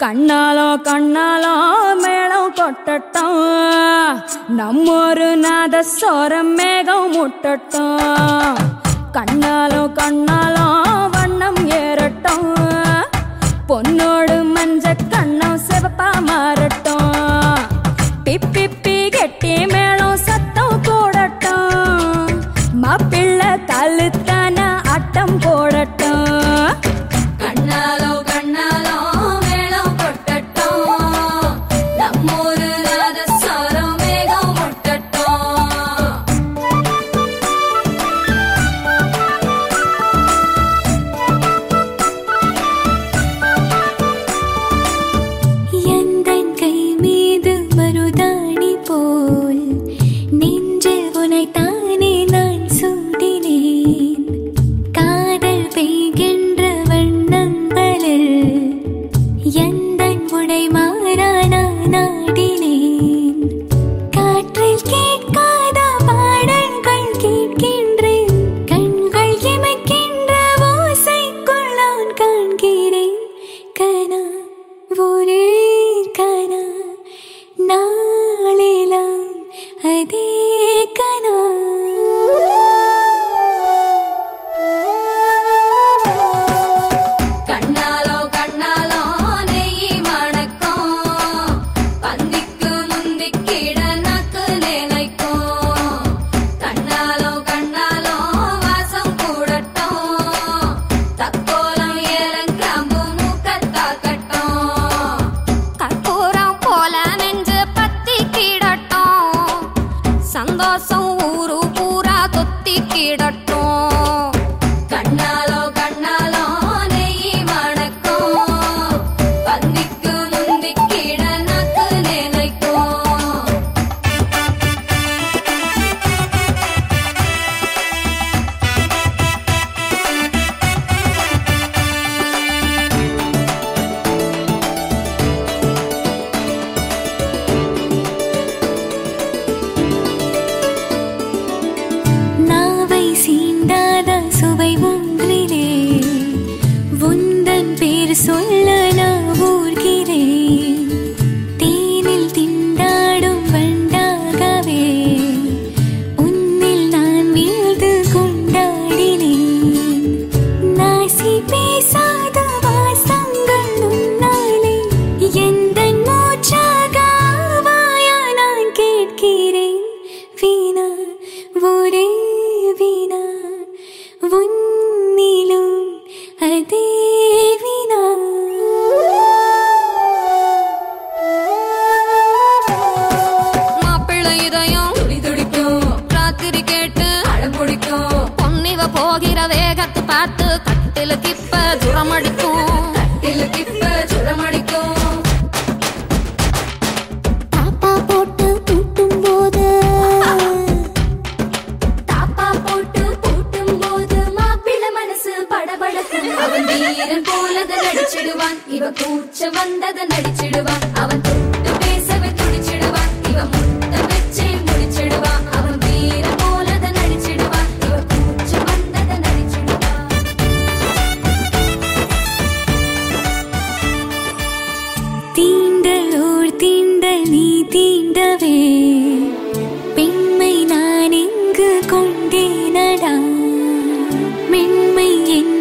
கண்ணாலோ கண்ணாலோ மேளம் கொட்டட்டும் நம்மொரு நாத சோரம் மேகம் முட்டட்டும் கண்ணாலோ கண்ணாலோ வண்ணம் ஏறட்டும் பொன்னோடு மஞ்ச கண்ணம் சிவப்பா மாறட்டும் பிப்பி கெட்டி மேளம் சத்தம் கூடட்டும் மாப்பிள்ளை கழுத்தான ஆட்டம் போடட்டும் கண்ணாலோ கண்ணாலோ மேளம் கொட்டட்டும் நம்மூரு ராதசாரம் மேகம் முட்டட்டும் எந்தன் கை மீது மருதாணி போல் நெஞ்சில் உனைத்தானே நான் சூடினேன் காதல் பெய்கின்ற வண்ணங்களில் எந்தன் உடை மாறா நான் நாடினேன் காற்றில் கேட்காத பாடல்கள் கேட்கின்றேன் கண்கள் இமைக்கின்ற ஓசைக்குள் நான் காண்கிறேன் கனா ஒரே கனா நாளெல்லாம் அதே கனா கண்ணாலோ கண்ணாலோ நெய் மணக்கும் பந்திக்கு முந்திக்கிட நக்கு நினைக்கும் கண்ணாலோ கண்ணாலோ வாசம் கூடட்டும் தக்கோலம் ஏலங்கிராம்பு மூக்கத்தாக்கட்டும் கற்பூரம் போல நெஞ்சு பத்தி கிடட்டும் சந்தோஷம் ஊரு பூரா தொத்தி கிடட்டும் கண்ணாலோ கண்ணாலோ நெய் மணக்கும் பந்திக்கு முந்திக்கிட நக்கு நினைக்கும் நாவை சீண்டாத சுவை ஒன்றிலே உந்தன் பேர் சொல்ல நான் ஊர்கிறேன் தேனில் திண்டாடும் வண்டாகவே உன்னில் நான் வீழ்ந்து கொண்டாடினேன் நாசி பேசாத வாசங்கள் உன்னாலே எந்தன் மூச்சாக ஆவாயா நான் கேட்கிறேன் வீணா ஒரே வீணா உன்னிலும் அதே வீணா மாப்பிள்ளை இதயம் துடி துடிக்கும் ராத்திரி கேட்டு அடம் பிடிக்கும் பொன்னிவ போகிற வேகத்தை பார்த்து கட்டில கிப்ப துரமடிக்கும் திலுக்கிப்ப சுடமடிக்கும் பாப்பா போட்டு கூட்டும் போது தாப்பா போட்டு பூட்டும் போது மாப்பிள்ளை மனசு படபடக்கும் அவன் வீரன் போலத நடிச்சிடுவான் இவ கூச்ச வந்தத நடிச்சிடுவான் அவன் தொட்டு பேசவே துடிச்சிடுவான் இவ முத்த வச்சே முடிச்சிடுவான் அவன் வீரன் போலத நடிச்சிடுவான் இவ கூச்ச வந்தத நடிச்சிடுவான் தீண்டல் ஓர் தீண்டல் நீ தீண்டவே பெண்மை நான் எங்கு கொண்டேனடா மென்மை என்